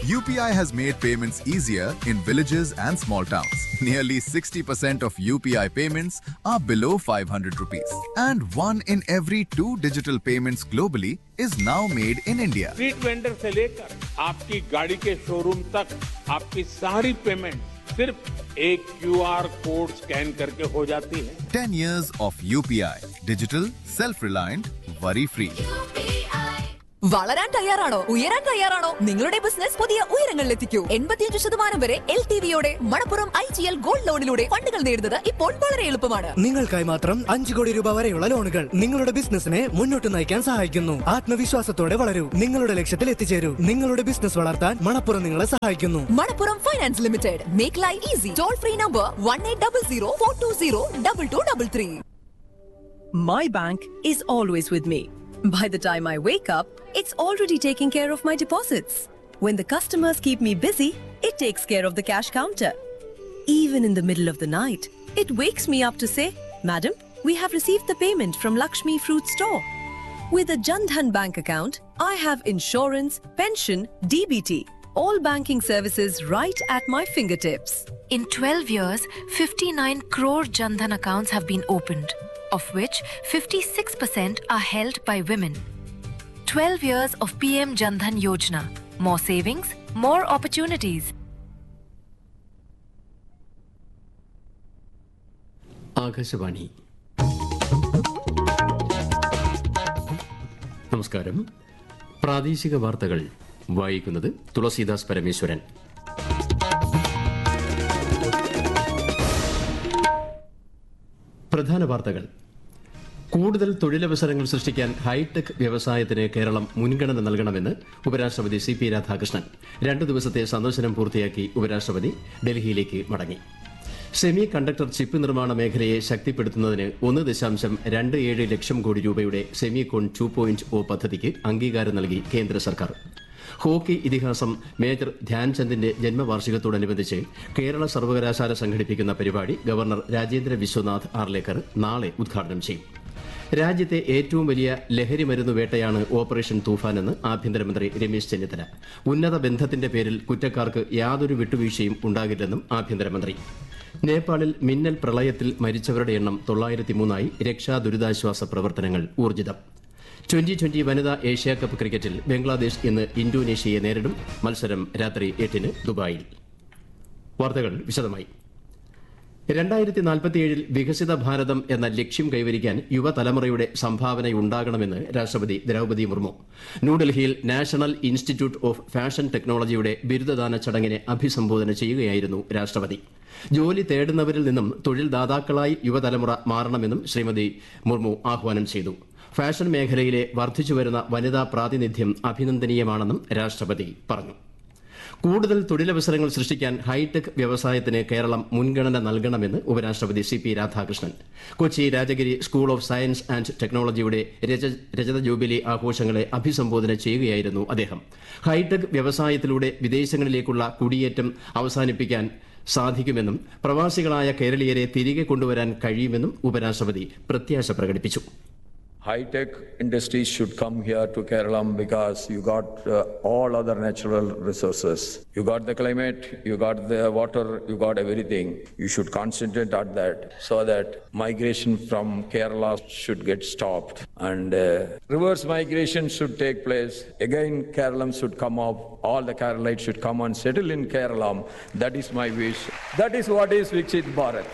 UPI has made payments easier in villages and small towns. Nearly 60% of UPI payments are below 500 rupees. And one in every two digital payments globally is now made in India. Street vendor से लेकर आपकी गाड़ी के showroom तक आपकी सारी payment सिर्फ एक क्यूआर कोड स्कैन करके हो जाती है 10 years of UPI. Digital, self-reliant, worry-free. വളരാൻ തയ്യാറാണോ ഉയരാൻ തയ്യാറാണോ നിങ്ങളുടെ ബിസിനസ് പുതിയ ഉയരങ്ങളിലെത്തിക്കൂ എൺപത്തിയഞ്ച് ശതമാനം വരെ എൽ ടി വിയോടെ Manappuram I G L gold ലോണിലൂടെ ഫണ്ടുകൾ നേടുന്നത് ഇപ്പോൾ വളരെ എളുപ്പമാണ് നിങ്ങൾക്കായി മാത്രം അഞ്ചു കോടി രൂപ വരെയുള്ള ലോണുകൾ നിങ്ങളുടെ ബിസിനസിനെ മുന്നോട്ട് നയിക്കാൻ സഹായിക്കുന്നു ആത്മവിശ്വാസത്തോടെ വളരൂ നിങ്ങളുടെ ലക്ഷ്യത്തിൽ എത്തിച്ചേരൂ നിങ്ങളുടെ ബിസിനസ് വളർത്താൻ മണപ്പുറം നിങ്ങളെ സഹായിക്കുന്നു Manappuram finance limited make life easy toll free number one eight double zero four two zero double two double three My bank is always with me. By the time I wake up, it's already taking care of my deposits. When the customers keep me busy, it takes care of the cash counter. Even in the middle of the night, it wakes me up to say, Madam, we have received the payment from Lakshmi Fruit Store. With a Jandhan bank account, I have insurance, pension, DBT, all banking services right at my fingertips. In 12 years, 59 crore Jandhan accounts have been opened, of which 56% are held by women. 12 years of PM Jandhan Yojana. More savings, more opportunities. Akashvani നമസ്കാരം പ്രാദേശിക വാർത്തകൾ വായിക്കുന്നത് തുളസീദാസ് പരമേശ്വരൻ പ്രധാന വാർത്തകൾ കൂടുതൽ തൊഴിലവസരങ്ങൾ സൃഷ്ടിക്കാൻ hi tech വ്യവസായത്തിന് കേരളം മുൻഗണന നൽകണമെന്ന് ഉപരാഷ്ട്രപതി സി പി രാധാകൃഷ്ണൻ രണ്ടു ദിവസത്തെ സന്ദർശനം പൂർത്തിയാക്കി ഉപരാഷ്ട്രപതി ഡൽഹിയിലേക്ക് മടങ്ങി സെമി കണ്ടക്ടർ ചിപ്പ് നിർമ്മാണ മേഖലയെ ശക്തിപ്പെടുത്തുന്നതിന് ഒന്ന് ദശാംശം രണ്ട് ഏഴ് ലക്ഷം കോടി രൂപയുടെ സെമികോൺ ടു പോയിന്റ് ഒ പദ്ധതിക്ക് അംഗീകാരം നൽകി കേന്ദ്ര സർക്കാർ ഹോക്കി ഇതിഹാസം മേജർ ധ്യാൻചന്ദിന്റെ ജന്മവാർഷികത്തോടനുബന്ധിച്ച് കേരള സർവകലാശാല സംഘടിപ്പിക്കുന്ന പരിപാടി ഗവർണർ രാജേന്ദ്ര വിശ്വനാഥ് ആർലേക്കർ നാളെ ഉദ്ഘാടനം ചെയ്യും രാജ്യത്തെ ഏറ്റവും വലിയ ലഹരി മരുന്ന് വേട്ടയാണ് ഓപ്പറേഷൻ തൂഫാനെന്ന് ആഭ്യന്തരമന്ത്രി രമേശ് ചെന്നിത്തല ഉന്നത ബന്ധത്തിന്റെ പേരിൽ കുറ്റക്കാർക്ക് യാതൊരു വിട്ടുവീഴ്ചയും ഉണ്ടാകില്ലെന്നും ആഭ്യന്തരമന്ത്രി നേപ്പാളിൽ മിന്നൽ പ്രളയത്തിൽ മരിച്ചവരുടെ എണ്ണം തൊള്ളായിരത്തി മൂന്നായി രക്ഷാ ദുരിതാശ്വാസ പ്രവർത്തനങ്ങൾ ഊർജിതം ട്വന്റി ട്വന്റി വനിതാ ഏഷ്യാകപ്പ് ക്രിക്കറ്റിൽ ബംഗ്ലാദേശ് ഇന്ന് ഇന്തോനേഷ്യയെ നേരിടും മത്സരം രാത്രി എട്ടിന് ദുബായിൽ വാർത്തകൾ വിശദമായി രണ്ടായിരത്തി നാൽപ്പത്തിയേഴിൽ വികസിത ഭാരതം എന്ന ലക്ഷ്യം കൈവരിക്കാൻ യുവതലമുറയുടെ സംഭാവനയുണ്ടാകണമെന്ന് രാഷ്ട്രപതി ദ്രൌപതി മുർമു ന്യൂഡൽഹിയിൽ നാഷണൽ ഇൻസ്റ്റിറ്റ്യൂട്ട് ഓഫ് ഫാഷൻ ടെക്നോളജിയുടെ ബിരുദദാന ചടങ്ങിനെ അഭിസംബോധന ചെയ്യുകയായിരുന്നു രാഷ്ട്രപതി ജോലി തേടുന്നവരിൽ നിന്നും തൊഴിൽ ദാതാക്കളായി യുവതലമുറ മാറണമെന്നും ശ്രീമതി മുർമു ആഹ്വാനം ചെയ്തു ഫാഷൻ മേഖലയിലെ വർദ്ധിച്ചുവരുന്ന വനിതാ പ്രാതിനിധ്യം അഭിനന്ദനീയമാണെന്നും രാഷ്ട്രപതി പറഞ്ഞു കൂടുതൽ തൊഴിലവസരങ്ങൾ സൃഷ്ടിക്കാൻ ഹൈടെക് വ്യവസായത്തിന് കേരളം മുൻഗണന നൽകണമെന്ന് ഉപരാഷ്ട്രപതി C P Radhakrishnan Kochi Rajagiri school of science and ടെക്നോളജിയുടെ രജ- രജത ജൂബിലി ആഘോഷങ്ങളെ അഭിസംബോധന ചെയ്യുകയായിരുന്നു അദ്ദേഹം ഹൈടെക് വ്യവസായത്തിലൂടെ വിദേശങ്ങളിലേക്കുള്ള കുടിയേറ്റം അവസാനിപ്പിക്കാൻ സാധിക്കുമെന്നും പ്രവാസികളായ കേരളീയരെ തിരികെ കൊണ്ടുവരാൻ കഴിയുമെന്നും ഉപരാഷ്ട്രപതി പ്രത്യാശ പ്രകടിപ്പിച്ചു high-tech industries should come here to Kerala because you got uh, all other natural resources. You got the climate, you got the water, you got everything. You should concentrate on that so that migration from Kerala should get stopped and uh, reverse migration should take place. Again, Kerala should come up. All the Keralites should come and settle in Kerala. That is my wish. That is what is Viksit Bharat.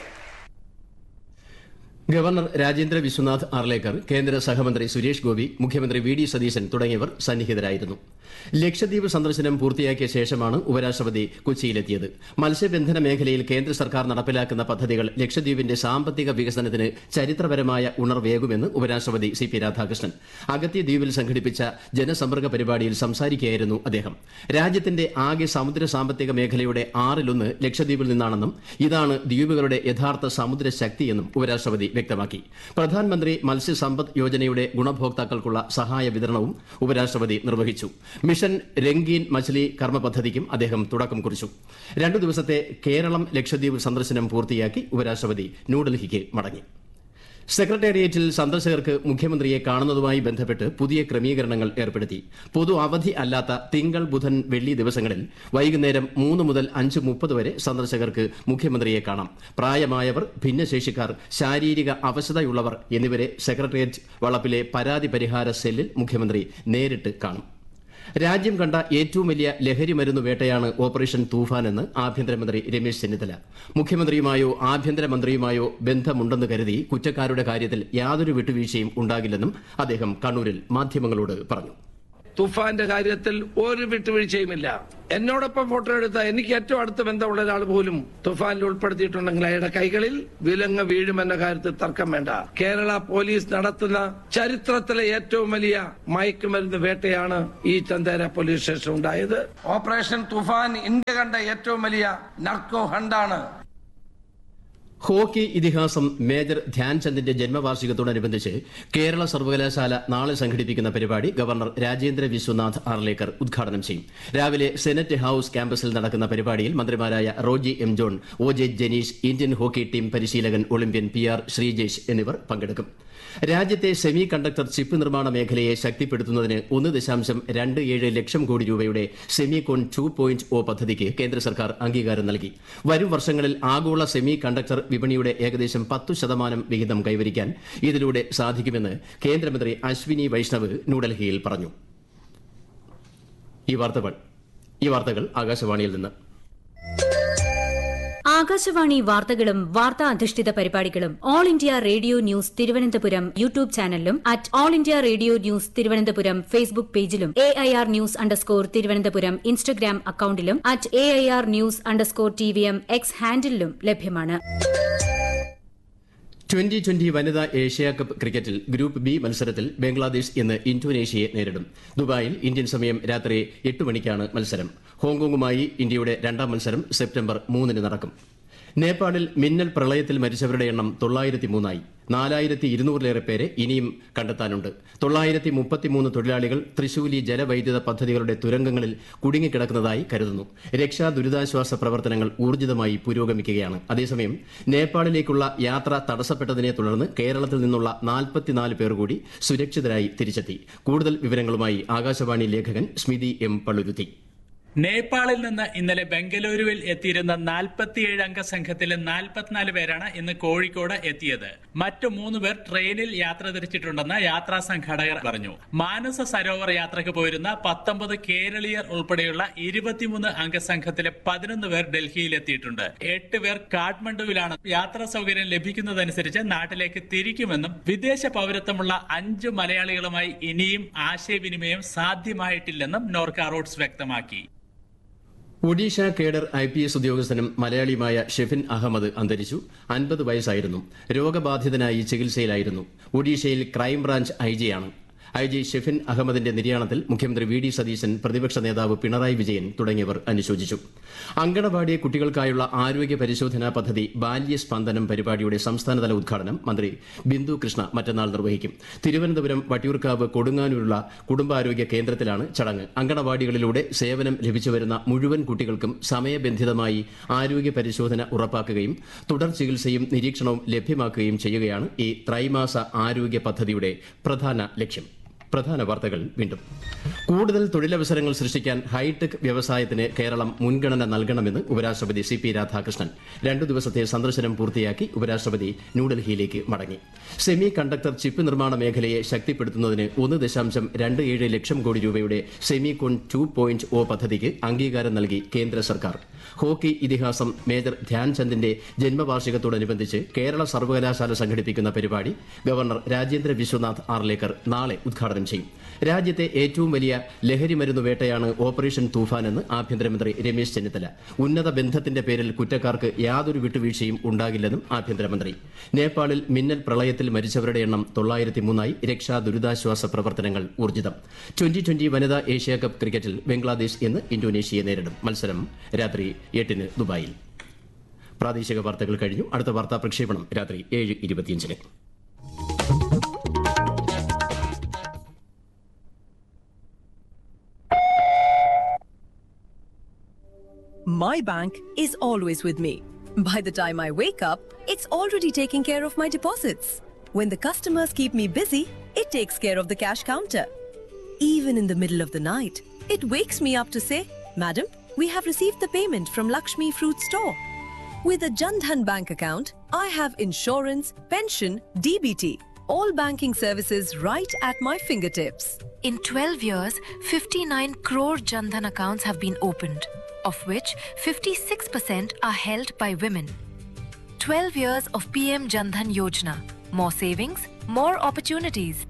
Governor Rajendra Vishwanath Arlekar കേന്ദ്ര സഹമന്ത്രി സുരേഷ് ഗോപി മുഖ്യമന്ത്രി V D Satheesan തുടങ്ങിയവർ സന്നിഹിതരായിരുന്നു ലക്ഷദ്വീപ് സന്ദർശനം പൂർത്തിയാക്കിയ ശേഷമാണ് ഉപരാഷ്ട്രപതി കൊച്ചിയിലെത്തിയത് മത്സ്യബന്ധന മേഖലയിൽ കേന്ദ്ര സർക്കാർ നടപ്പിലാക്കുന്ന പദ്ധതികൾ ലക്ഷദ്വീപിന്റെ സാമ്പത്തിക വികസനത്തിന് ചരിത്രപരമായ ഉണർവേകുമെന്ന് ഉപരാഷ്ട്രപതി സി പി രാധാകൃഷ്ണൻ അഗത്തി ദ്വീപിൽ സംഘടിപ്പിച്ച ജനസമ്പർക്ക പരിപാടിയിൽ സംസാരിക്കുകയായിരുന്നു അദ്ദേഹം രാജ്യത്തിന്റെ ആകെ സമുദ്ര സാമ്പത്തിക മേഖലയുടെ ആറിലൊന്ന് ലക്ഷദ്വീപിൽ നിന്നാണെന്നും ഇതാണ് ദ്വീപുകളുടെ യഥാർത്ഥ സമുദ്ര ശക്തിയെന്നും ഉപരാഷ്ട്രപതി വ്യക്തമാക്കി പ്രധാനമന്ത്രി മത്സ്യസമ്പദ് യോജനയുടെ ഗുണഭോക്താക്കൾക്കുള്ള സഹായ വിതരണവും ഉപരാഷ്ട്രപതി നിർവഹിച്ചു മിഷൻ രംഗീൻ മച്ലി കർമ്മ പദ്ധതിക്കും അദ്ദേഹം തുടക്കം കുറിച്ചു രണ്ടു ദിവസത്തെ കേരളം ലക്ഷദ്വീപ് സന്ദർശനം പൂർത്തിയാക്കി ഉപരാഷ്ട്രപതി ന്യൂഡൽഹിക്ക് മടങ്ങി സെക്രട്ടേറിയറ്റിൽ സന്ദർശകർക്ക് മുഖ്യമന്ത്രിയെ കാണുന്നതുമായി ബന്ധപ്പെട്ട് പുതിയ ക്രമീകരണങ്ങൾ ഏർപ്പെടുത്തി പൊതു അവധി അല്ലാത്ത തിങ്കൾ ബുധൻ വെള്ളി ദിവസങ്ങളിൽ വൈകുന്നേരം മൂന്ന് മുതൽ അഞ്ച് മുപ്പത് വരെ സന്ദർശകർക്ക് മുഖ്യമന്ത്രിയെ കാണാം പ്രായമായവർ ഭിന്നശേഷിക്കാർ ശാരീരിക അവശതയുള്ളവർ എന്നിവരെ സെക്രട്ടേറിയറ്റ് വളപ്പിലെ പരാതി പരിഹാര സെല്ലിൽ മുഖ്യമന്ത്രി നേരിട്ട് കാണും രാജ്യം കണ്ട ഏറ്റവും വലിയ ലഹരി മരുന്ന് വേട്ടയാണ് ഓപ്പറേഷൻ തൂഫാൻ എന്ന് ആഭ്യന്തരമന്ത്രി രമേശ് ചെന്നിത്തല മുഖ്യമന്ത്രിയുമായോ ആഭ്യന്തരമന്ത്രിയുമായോ ബന്ധമുണ്ടെന്ന് കരുതി കുറ്റക്കാരുടെ കാര്യത്തിൽ യാതൊരു വിട്ടുവീഴ്ചയും ഉണ്ടാകില്ലെന്നും അദ്ദേഹം കണ്ണൂരിൽ മാധ്യമങ്ങളോട് പറഞ്ഞു തുഫാന്റെ കാര്യത്തിൽ ഒരു വിട്ടുവീഴ്ചയുമില്ല എന്നോടൊപ്പം ഫോട്ടോ എടുത്ത എനിക്ക് ഏറ്റവും അടുത്ത ബന്ധമുള്ള ഒരാൾ പോലും തുഫാനിൽ ഉൾപ്പെടുത്തിയിട്ടുണ്ടെങ്കിൽ അയാളുടെ കൈകളിൽ വിലങ്ങ് വീഴുമെന്ന കാര്യത്തിൽ തർക്കം വേണ്ട കേരള പോലീസ് നടത്തുന്ന ചരിത്രത്തിലെ ഏറ്റവും വലിയ മയക്കുമരുന്ന് വേട്ടയാണ് ഈ ചന്ദേര പോലീസ് സ്റ്റേഷൻ ഉണ്ടായത് ഓപ്പറേഷൻ തുഫാൻ ഇന്ത്യ കണ്ട ഏറ്റവും വലിയ നർക്കോ ഹണ്ടാണ് ഹോക്കി ഇതിഹാസം മേജർ ധ്യാൻചന്ദിന്റെ ജന്മവാർഷികത്തോടനുബന്ധിച്ച് കേരള സർവകലാശാല നാളെ സംഘടിപ്പിക്കുന്ന പരിപാടി ഗവർണർ രാജേന്ദ്ര വിശ്വനാഥ് ആർലേക്കർ ഉദ്ഘാടനം ചെയ്യും രാവിലെ സെനറ്റ് ഹൌസ് ക്യാമ്പസിൽ നടക്കുന്ന പരിപാടിയിൽ മന്ത്രിമാരായ Roji M John O J Janeesh Indian hockey team പരിശീലകൻ ഒളിമ്പ്യൻ പി ആർ ശ്രീജേഷ് എന്നിവർ പങ്കെടുക്കും രാജ്യത്തെ സെമി കണ്ടക്ടർ ചിപ്പ് നിർമ്മാണ മേഖലയെ ശക്തിപ്പെടുത്തുന്നതിന് ഒന്ന് ദശാംശം രണ്ട് ഏഴ് ലക്ഷം കോടി രൂപയുടെ സെമികോൺ ടു പോയിന്റ് ഒ പദ്ധതിക്ക് കേന്ദ്ര സർക്കാർ അംഗീകാരം നൽകി വരും വർഷങ്ങളിൽ ആഗോള സെമി കണ്ടക്ടർ വിപണിയുടെ ഏകദേശം പത്തു ശതമാനം വിഹിതം കൈവരിക്കാൻ ഇതിലൂടെ സാധിക്കുമെന്ന് കേന്ദ്രമന്ത്രി അശ്വിനി വൈഷ്ണവ് ന്യൂഡൽഹിയിൽ പറഞ്ഞു ഈ വാർത്തകൾ ഈ വാർത്തകൾ ആകാശവാണിയിൽ നിന്ന് ആകാശവാണി വാർത്തകളും വാർത്താ അധിഷ്ഠിത പരിപാടികളും All India Radio news Thiruvananthapuram YouTube ചാനലിലും at All India Radio news Thiruvananthapuram Facebook പേജിലും A I R news underscore Thiruvananthapuram Instagram അക്കൌണ്ടിലും at A I R news underscore T V M X ഹാൻഡിലും ലഭ്യമാണ് ട്വന്റി ട്വന്റി വനിതാ ഏഷ്യാകപ്പ് ക്രിക്കറ്റിൽ ഗ്രൂപ്പ് ബി മത്സരത്തിൽ ബംഗ്ലാദേശ് ഇന്ന് ഇന്തോനേഷ്യയെ നേരിടും ദുബായിൽ ഇന്ത്യൻ സമയം രാത്രി എട്ട് മണിക്കാണ് മത്സരം ഹോങ്കോങ്ങുമായി ഇന്ത്യയുടെ രണ്ടാം മത്സരം സെപ്റ്റംബർ മൂന്നിന് നടക്കും നേപ്പാളിൽ മിന്നൽ പ്രളയത്തിൽ മരിച്ചവരുടെ എണ്ണം തൊള്ളായിരത്തി മൂന്നായി നാലായിരത്തി ഇരുന്നൂറിലേറെ പേരെ ഇനിയും കണ്ടെത്താനുണ്ട് തൊള്ളായിരത്തി മുപ്പത്തിമൂന്ന് തൊഴിലാളികൾ തൃശൂലി ജലവൈദ്യുത പദ്ധതികളുടെ തുരങ്കങ്ങളിൽ കുടുങ്ങിക്കിടക്കുന്നതായി കരുതുന്നു രക്ഷാ ദുരിതാശ്വാസ പ്രവർത്തനങ്ങൾ ഊർജിതമായി പുരോഗമിക്കുകയാണ് അതേസമയം നേപ്പാളിലേക്കുള്ള യാത്ര തടസ്സപ്പെട്ടതിനെ തുടർന്ന് കേരളത്തിൽ നിന്നുള്ള നാൽപ്പത്തിനാല് പേർ കൂടി സുരക്ഷിതരായി തിരിച്ചെത്തി കൂടുതൽ വിവരങ്ങളുമായി ആകാശവാണി ലേഖകൻ സ്മിതി എം പള്ളുരുത്തി നേപ്പാളിൽ നിന്ന് ഇന്നലെ ബംഗളൂരുവിൽ എത്തിയിരുന്ന നാൽപ്പത്തിയേഴ് അംഗ സംഘത്തിലെ നാൽപ്പത്തിനാല് പേരാണ് ഇന്ന് കോഴിക്കോട് എത്തിയത് മറ്റു മൂന്ന് പേർ ട്രെയിനിൽ യാത്ര തിരിച്ചിട്ടുണ്ടെന്ന് യാത്രാ സംഘാടകർ പറഞ്ഞു മാനസ സരോവർ യാത്രയ്ക്ക് പോയിരുന്ന പത്തൊമ്പത് കേരളീയർ ഉൾപ്പെടെയുള്ള ഇരുപത്തിമൂന്ന് അംഗ സംഘത്തിലെ പതിനൊന്ന് പേർ ഡൽഹിയിൽ എത്തിയിട്ടുണ്ട് എട്ട് പേർ കാഠ്മണ്ഡുവിലാണ് യാത്രാ സൗകര്യം ലഭിക്കുന്നതനുസരിച്ച് നാട്ടിലേക്ക് തിരിക്കുമെന്നും വിദേശ പൗരത്വമുള്ള അഞ്ച് മലയാളികളുമായി ഇനിയും ആശയവിനിമയം സാധ്യമായിട്ടില്ലെന്നും നോർക്ക റൂട്ട്സ് വ്യക്തമാക്കി Odisha cadre I P S ഉദ്യോഗസ്ഥനും മലയാളിയുമായ ഷെഫിൻ അഹമ്മദ് അന്തരിച്ചു അൻപത് വയസ്സായിരുന്നു രോഗബാധിതനായി ചികിത്സയിലായിരുന്നു ഒഡീഷയിൽ ക്രൈംബ്രാഞ്ച് ഐ ജിയാണ് ഐ ജി ഷെഫിൻ അഹമ്മദിന്റെ നിര്യാണത്തിൽ മുഖ്യമന്ത്രി വി ഡി സതീശൻ പ്രതിപക്ഷ നേതാവ് പിണറായി വിജയൻ തുടങ്ങിയവർ അനുശോചിച്ചു അങ്കണവാടി കുട്ടികൾക്കായുള്ള ആരോഗ്യ പരിശോധനാ പദ്ധതി ബാല്യസ്പന്ദനം പരിപാടിയുടെ സംസ്ഥാനതല ഉദ്ഘാടനം മന്ത്രി ബിന്ദു കൃഷ്ണ മറ്റന്നാൾ നിർവഹിക്കും തിരുവനന്തപുരം വട്ടിയൂർക്കാവ് കൊടുങ്ങാനൂരുള്ള കുടുംബാരോഗ്യ കേന്ദ്രത്തിലാണ് ചടങ്ങ് അങ്കണവാടികളിലൂടെ സേവനം ലഭിച്ചുവരുന്ന മുഴുവൻ കുട്ടികൾക്കും സമയബന്ധിതമായി ആരോഗ്യ പരിശോധന ഉറപ്പാക്കുകയും തുടർ ചികിത്സയും നിരീക്ഷണവും ലഭ്യമാക്കുകയും ചെയ്യുകയാണ് ഈ ത്രൈമാസ ആരോഗ്യ പദ്ധതിയുടെ പ്രധാന ലക്ഷ്യം പ്രധാന വാർത്തകൾ വീണ്ടും കൂടുതൽ തൊഴിലവസരങ്ങൾ സൃഷ്ടിക്കാൻ ഹൈടെക് വ്യവസായത്തിന് കേരളം മുൻഗണന നൽകണമെന്ന് ഉപരാഷ്ട്രപതി സി പി രാധാകൃഷ്ണൻ രണ്ടു ദിവസത്തെ സന്ദർശനം പൂർത്തിയാക്കി ഉപരാഷ്ട്രപതി ന്യൂഡൽഹിയിലേക്ക് മടങ്ങി സെമി കണ്ടക്ടർ ചിപ്പ് നിർമ്മാണ മേഖലയെ ശക്തിപ്പെടുത്തുന്നതിന് ഒന്ന് ദശാംശം രണ്ട് ഏഴ് ലക്ഷം കോടി രൂപയുടെ സെമികോൺ ടു പോയിന്റ് ഒ പദ്ധതിക്ക് അംഗീകാരം നൽകി കേന്ദ്ര സർക്കാർ ഹോക്കി ഇതിഹാസം മേജർ ധ്യാൻചന്ദിന്റെ ജന്മവാർഷികത്തോടനുബന്ധിച്ച് കേരള സർവകലാശാല സംഘടിപ്പിക്കുന്ന പരിപാടി ഗവർണർ രാജേന്ദ്ര വിശ്വനാഥ് ആർലേക്കർ നാളെ ഉദ്ഘാടനം ചെയ്യും രാജ്യത്തെ ഏറ്റവും വലിയ ലഹരി മരുന്ന് വേട്ടയാണ് ഓപ്പറേഷൻ തൂഫാൻ എന്ന് ആഭ്യന്തരമന്ത്രി രമേശ് ചെന്നിത്തല ഉന്നത ബന്ധത്തിന്റെ പേരിൽ കുറ്റക്കാർക്ക് യാതൊരു വിട്ടുവീഴ്ചയും ഉണ്ടാകില്ലെന്നും ആഭ്യന്തരമന്ത്രി നേപ്പാളിൽ മിന്നൽ പ്രളയത്തിൽ മരിച്ചവരുടെ എണ്ണം തൊള്ളായിരത്തി മൂന്നായി രക്ഷാ ദുരിതാശ്വാസ പ്രവർത്തനങ്ങൾ ഊർജിതം ട്വന്റി ട്വന്റി വനിതാ ഏഷ്യാകപ്പ് ക്രിക്കറ്റിൽ ബംഗ്ലാദേശ് ഇന്ന് ഇന്തോനേഷ്യയെ നേരിടും മത്സരം രാത്രി എട്ടിന് ദുബായിൽ പ്രാദേശിക വാർത്തകൾ കഴിഞ്ഞു അടുത്ത വാർത്താ പ്രക്ഷേപണം രാത്രി ഏഴ് ഇരുപത്തിയഞ്ചിന് My bank is always with me. By the time I wake up, it's already taking care of my deposits. When the customers keep me busy, it takes care of the cash counter. Even in the middle of the night, it wakes me up to say, Madam, we have received the payment from Lakshmi Fruit Store. With a Jandhan bank account, I have insurance, pension, DBT, all banking services right at my fingertips. In 12 years, 59 crore Jandhan accounts have been opened, of which 56% are held by women. 12 years of PM Jandhan Yojana. More savings, more opportunities.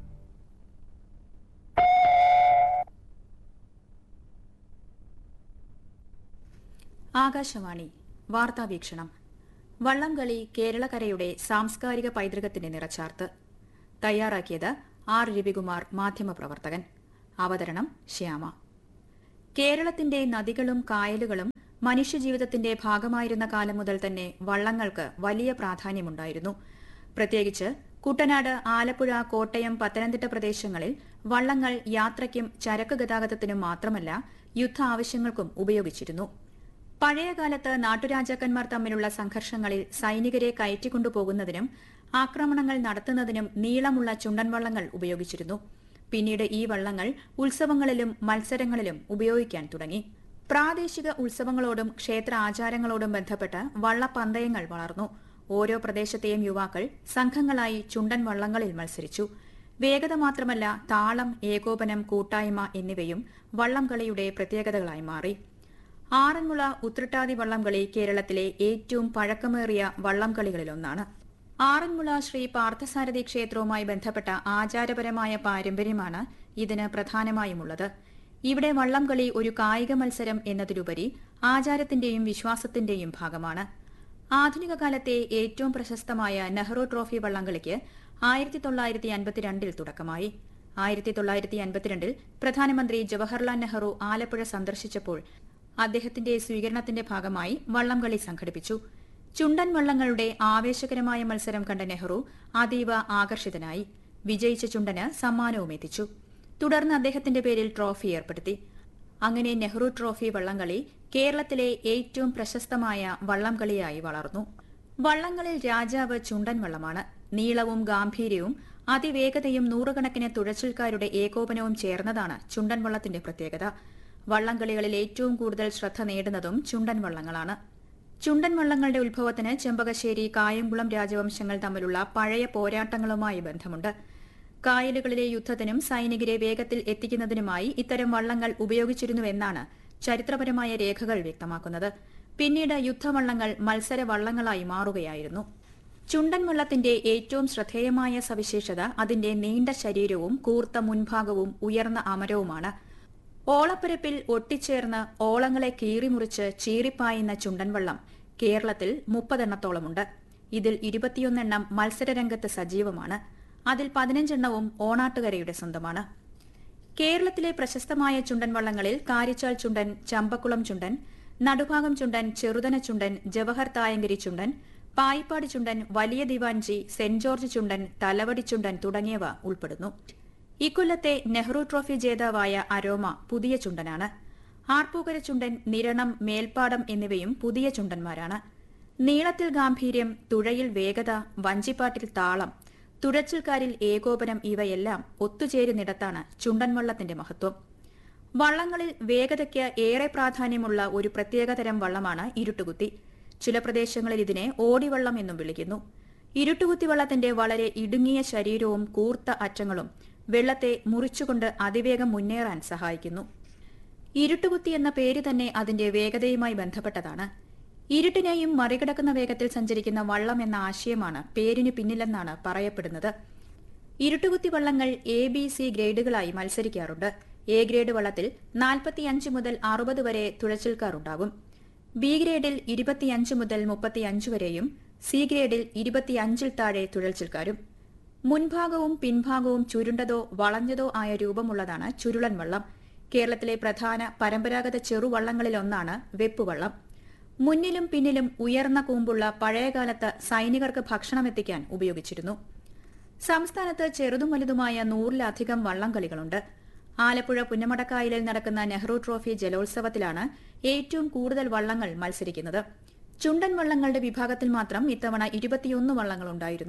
Akashvani വാർത്താവീക്ഷണം വള്ളംകളി കേരളക്കരയുടെ സാംസ്കാരിക പൈതൃകത്തിന്റെ നിറച്ചാർത്ത് തയ്യാറാക്കിയത് R Ravikumar മാധ്യമപ്രവർത്തകൻ അവതരണം ശ്യാമ കേരളത്തിന്റെ നദികളും കായലുകളും മനുഷ്യജീവിതത്തിന്റെ ഭാഗമായിരുന്ന കാലം മുതൽ തന്നെ വള്ളങ്ങൾക്ക് വലിയ പ്രാധാന്യമുണ്ടായിരുന്നു പ്രത്യേകിച്ച് കുട്ടനാട് ആലപ്പുഴ കോട്ടയം പത്തനംതിട്ട പ്രദേശങ്ങളിൽ വള്ളങ്ങൾ യാത്രയ്ക്കും ചരക്ക് ഗതാഗതത്തിനും മാത്രമല്ല യുദ്ധ ആവശ്യങ്ങൾക്കും ഉപയോഗിച്ചിരുന്നു പഴയകാലത്ത് നാട്ടുരാജാക്കന്മാർ തമ്മിലുള്ള സംഘർഷങ്ങളിൽ സൈനികരെ കയറ്റിക്കൊണ്ടുപോകുന്നതിനും ആക്രമണങ്ങൾ നടത്തുന്നതിനും നീളമുള്ള ചുണ്ടൻ വള്ളങ്ങൾ ഉപയോഗിച്ചിരുന്നു പിന്നീട് ഈ വള്ളങ്ങൾ ഉത്സവങ്ങളിലും മത്സരങ്ങളിലും ഉപയോഗിക്കാൻ തുടങ്ങി പ്രാദേശിക ഉത്സവങ്ങളോടും ക്ഷേത്ര ആചാരങ്ങളോടും ബന്ധപ്പെട്ട് വള്ളപ്പന്തയങ്ങൾ വളർന്നു ഓരോ പ്രദേശത്തെയും യുവാക്കൾ സംഘങ്ങളായി ചുണ്ടൻ വള്ളങ്ങളിൽ മത്സരിച്ചു വേഗത മാത്രമല്ല താളം ഏകോപനം കൂട്ടായ്മ എന്നിവയും വള്ളംകളിയുടെ പ്രത്യേകതകളായി മാറി ആറന്മുള ഉത്രട്ടാതി വള്ളംകളി കേരളത്തിലെ ഏറ്റവും പഴക്കമേറിയ വള്ളംകളികളിലൊന്നാണ് ആറന്മുള ശ്രീ പാർത്ഥസാരഥി ക്ഷേത്രവുമായി ബന്ധപ്പെട്ട ആചാരപരമായ പാരമ്പര്യമാണ് ഇതിന് പ്രധാനമായുമുള്ളത് ഇവിടെ വള്ളംകളി ഒരു കായിക മത്സരം എന്നതിലുപരി ആചാരത്തിന്റെയും വിശ്വാസത്തിന്റെയും ഭാഗമാണ് ആധുനിക കാലത്തെ ഏറ്റവും പ്രശസ്തമായ നെഹ്റു ട്രോഫി വള്ളംകളിക്ക് ആയിരത്തി തൊള്ളായിരത്തി അൻപത്തിരണ്ടിൽ തുടക്കമായി ആയിരത്തി തൊള്ളായിരത്തി അൻപത്തിരണ്ടിൽ പ്രധാനമന്ത്രി ജവഹർലാൽ നെഹ്റു ആലപ്പുഴ സന്ദർശിച്ചപ്പോൾ അദ്ദേഹത്തിന്റെ സ്വീകരണത്തിന്റെ ഭാഗമായി വള്ളംകളി സംഘടിപ്പിച്ചു ചുണ്ടൻ വള്ളങ്ങളുടെ ആവേശകരമായ മത്സരം കണ്ട നെഹ്റു അതീവ ആകർഷിതനായി വിജയിച്ച ചുണ്ടന് സമ്മാനവും എത്തിച്ചു തുടർന്ന് അദ്ദേഹത്തിന്റെ പേരിൽ ട്രോഫി ഏർപ്പെടുത്തി അങ്ങനെ നെഹ്റു ട്രോഫി വള്ളംകളി കേരളത്തിലെ ഏറ്റവും പ്രശസ്തമായ വള്ളംകളിയായി വളർന്നു വള്ളങ്ങളിൽ രാജാവ് ചുണ്ടൻ വള്ളമാണ് നീളവും ഗാംഭീര്യവും അതിവേഗതയും നൂറുകണക്കിന് തുഴച്ചിൽക്കാരുടെ ഏകോപനവും ചേർന്നതാണ് ചുണ്ടൻ വള്ളത്തിന്റെ പ്രത്യേകത വള്ളംകളികളിൽ ഏറ്റവും കൂടുതൽ ശ്രദ്ധ നേടുന്നതും ചുണ്ടൻ വള്ളങ്ങളാണ് ചുണ്ടൻ വള്ളങ്ങളുടെ ഉത്ഭവത്തിന് ചെമ്പകശ്ശേരി കായംകുളം രാജവംശങ്ങൾ തമ്മിലുള്ള പഴയ പോരാട്ടങ്ങളുമായി ബന്ധമുണ്ട് കായലുകളിലെ യുദ്ധത്തിനും സൈനികരെ വേഗത്തിൽ എത്തിക്കുന്നതിനുമായി ഇത്തരം വള്ളങ്ങൾ ഉപയോഗിച്ചിരുന്നുവെന്നാണ് ചരിത്രപരമായ രേഖകൾ വ്യക്തമാക്കുന്നത് പിന്നീട് യുദ്ധവള്ളങ്ങൾ മത്സര വള്ളങ്ങളായി മാറുകയായിരുന്നു ചുണ്ടൻ വള്ളത്തിന്റെ ഏറ്റവും ശ്രദ്ധേയമായ സവിശേഷത അതിന്റെ നീണ്ട ശരീരവും കൂർത്ത മുൻഭാഗവും ഉയർന്ന അമരവുമാണ് ഓളപ്പരപ്പിൽ ഒട്ടിച്ചേർന്ന് ഓളങ്ങളെ കീറിമുറിച്ച് ചീറിപ്പായുന്ന ചുണ്ടൻവള്ളം കേരളത്തിൽ മുപ്പതെണ്ണത്തോളമുണ്ട് ഇതിൽ ഇരുപത്തിയൊന്നെണ്ണം മത്സരരംഗത്ത് സജീവമാണ് അതിൽ പതിനഞ്ചെണ്ണവും ഓണാട്ടുകരയുടെ സ്വന്തമാണ് കേരളത്തിലെ പ്രശസ്തമായ ചുണ്ടൻ വള്ളങ്ങളിൽ കാരിച്ചാൽ ചുണ്ടൻ ചമ്പക്കുളം ചുണ്ടൻ നടുഭാഗം ചുണ്ടൻ ചെറുതന ചുണ്ടൻ ജവഹർ തായങ്കരി ചുണ്ടൻ പായിപ്പാട് ചുണ്ടൻ വലിയ ദിവാൻജി സെന്റ് ജോർജ് ചുണ്ടൻ തലവടി ചുണ്ടൻ തുടങ്ങിയവ ഉൾപ്പെടുന്നു ഇക്കൊല്ലത്തെ നെഹ്റു ട്രോഫി ജേതാവായ അരോമ പുതിയ ചുണ്ടനാണ് ആർപ്പൂക്കര ചുണ്ടൻ നിരണം മേൽപ്പാടം എന്നിവയും പുതിയ ചുണ്ടന്മാരാണ് നീളത്തിൽ ഗാംഭീര്യം തുഴയിൽ വേഗത വഞ്ചിപ്പാട്ടിൽ താളം തുഴച്ചിൽക്കാരിൽ ഏകോപനം ഇവയെല്ലാം ഒത്തുചേരുന്നിടത്താണ് ചുണ്ടൻ വള്ളത്തിന്റെ മഹത്വം വള്ളങ്ങളിൽ വേഗതയ്ക്ക് ഏറെ പ്രാധാന്യമുള്ള ഒരു പ്രത്യേകതരം വള്ളമാണ് ഇരുട്ടുകുത്തി ചില പ്രദേശങ്ങളിൽ ഇതിനെ ഓടിവള്ളം എന്നും വിളിക്കുന്നു ഇരുട്ടുകുത്തി വള്ളത്തിന്റെ വളരെ ഇടുങ്ങിയ ശരീരവും കൂർത്ത അറ്റങ്ങളും വെള്ളത്തെ മുറിച്ചുകൊണ്ട് അതിവേഗം മുന്നേറാൻ സഹായിക്കുന്നു ഇരുട്ടുകുത്തി എന്ന പേര് തന്നെ അതിന്റെ വേഗതയുമായി ബന്ധപ്പെട്ടതാണ് ഇരുട്ടിനെയും മറികടക്കുന്ന വേഗത്തിൽ സഞ്ചരിക്കുന്ന വള്ളം എന്ന ആശയമാണ് പേരിന് പിന്നിലെന്നാണ് പറയപ്പെടുന്നത് ഇരുട്ടുകുത്തി വള്ളങ്ങൾ എ ബി സി ഗ്രേഡുകളായി മത്സരിക്കാറുണ്ട് എ ഗ്രേഡ് വള്ളത്തിൽ നാൽപ്പത്തിയഞ്ച് മുതൽ അറുപത് വരെ തുഴച്ചിൽക്കാറുണ്ടാകും ബി ഗ്രേഡിൽ ഇരുപത്തിയഞ്ച് മുതൽ മുപ്പത്തിയഞ്ച് വരെയും സി ഗ്രേഡിൽ ഇരുപത്തിയഞ്ചിൽ താഴെ തുഴച്ചിൽക്കാരും മുൻഭാഗവും പിൻഭാഗവും ചുരുണ്ടതോ വളഞ്ഞതോ ആയ രൂപമുള്ളതാണ് ചുരുളൻ വള്ളം കേരളത്തിലെ പ്രധാന പരമ്പരാഗത ചെറുവള്ളങ്ങളിലൊന്നാണ് വെപ്പുവള്ളം മുന്നിലും പിന്നിലും ഉയർന്ന കൂമ്പുള്ള പഴയകാലത്ത് സൈനികർക്ക് ഭക്ഷണമെത്തിക്കാൻ ഉപയോഗിച്ചിരുന്നു സംസ്ഥാനത്ത് ചെറുതും വലുതുമായ നൂറിലധികം വള്ളംകളികളുണ്ട് ആലപ്പുഴ പുന്നമടക്കായലിൽ നടക്കുന്ന നെഹ്റു ട്രോഫി ജലോത്സവത്തിലാണ് ഏറ്റവും കൂടുതൽ വള്ളങ്ങൾ മത്സരിക്കുന്നത് ചുണ്ടൻ വള്ളങ്ങളുടെ വിഭാഗത്തിൽ മാത്രം ഇത്തവണ ഇരുപത്തിയൊന്ന് വള്ളങ്ങളുണ്ടായിരുന്നു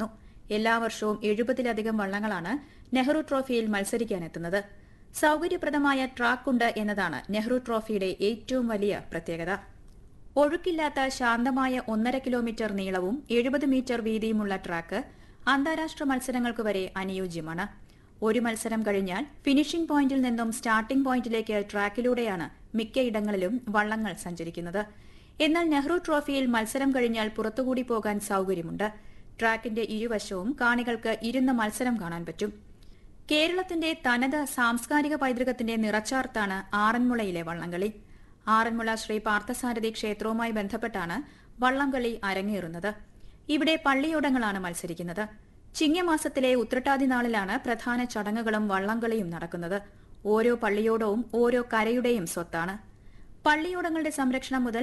എല്ലാ വർഷവും എഴുപതിലധികം വള്ളങ്ങളാണ് നെഹ്റു ട്രോഫിയിൽ മത്സരിക്കാനെത്തുന്നത് സൌകര്യപ്രദമായ ട്രാക്കുണ്ട് എന്നതാണ് നെഹ്റു ട്രോഫിയുടെ ഏറ്റവും വലിയ പ്രത്യേകത ഒഴുക്കില്ലാത്ത ശാന്തമായ ഒന്നര കിലോമീറ്റർ നീളവും എഴുപത് മീറ്റർ വീതിയുമുള്ള ട്രാക്ക് അന്താരാഷ്ട്ര മത്സരങ്ങൾക്ക് വരെ അനുയോജ്യമാണ് ഒരു മത്സരം കഴിഞ്ഞാൽ ഫിനിഷിംഗ് പോയിന്റിൽ നിന്നും സ്റ്റാർട്ടിംഗ് പോയിന്റിലേക്ക് ട്രാക്കിലൂടെയാണ് മിക്കയിടങ്ങളിലും വള്ളങ്ങൾ സഞ്ചരിക്കുന്നത് എന്നാൽ നെഹ്റു ട്രോഫിയിൽ മത്സരം കഴിഞ്ഞാൽ പുറത്തുകൂടി പോകാൻ സൌകര്യമുണ്ട് ട്രാക്കിന്റെ ഇരുവശവും കാണികൾക്ക് ഇരുന്ന് മത്സരം കാണാൻ പറ്റും കേരളത്തിന്റെ തനത് സാംസ്കാരിക പൈതൃകത്തിന്റെ നിറച്ചാർത്താണ് ആറന്മുളയിലെ വള്ളംകളി ആറന്മുള ശ്രീ പാർത്ഥസാരഥി ക്ഷേത്രവുമായി ബന്ധപ്പെട്ടാണ് വള്ളംകളി അരങ്ങേറുന്നത് ഇവിടെ പള്ളിയോടങ്ങളാണ് മത്സരിക്കുന്നത് ചിങ്ങമാസത്തിലെ ഉത്രട്ടാതി നാളിലാണ് പ്രധാന ചടങ്ങുകളും വള്ളംകളിയും നടക്കുന്നത് ഓരോ പള്ളിയോടവും ഓരോ കരയുടെയും സ്വത്താണ് പള്ളിയോടങ്ങളുടെ സംരക്ഷണം മുതൽ